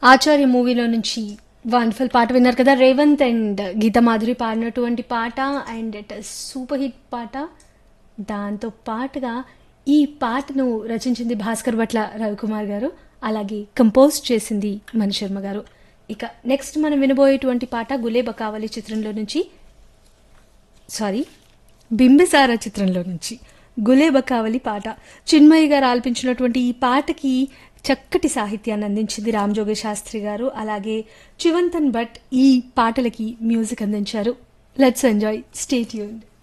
ఆచార్య మూవీలో నుంచి వండర్ఫుల్ పాట విన్నారు కదా రేవంత్ అండ్ గీతా మాధురి పాడినటువంటి పాట అండ్ ఇట్ సూపర్ హిట్ పాట దాంతో పాటుగా ఈ పాటను రచించింది భాస్కర్ భట్ల రవికుమార్ గారు అలాగే కంపోజ్ చేసింది మణిశర్మ గారు ఇక నెక్స్ట్ మనం వినబోయేటువంటి పాట గులేబ కావాలి చిత్రంలో నుంచి సారీ బింబిసార చిత్రంలో నుంచి గులేబ కావలి పాట చిన్మయ్య గారు ఆలపించినటువంటి ఈ పాటకి చక్కటి సాహిత్యాన్ని అందించింది రామజోగి శాస్త్రి గారు అలాగే చివంతన్ భట్ ఈ పాటలకి మ్యూజిక్ అందించారు లెట్స్ ఎంజాయ్ స్టేట్ యూన్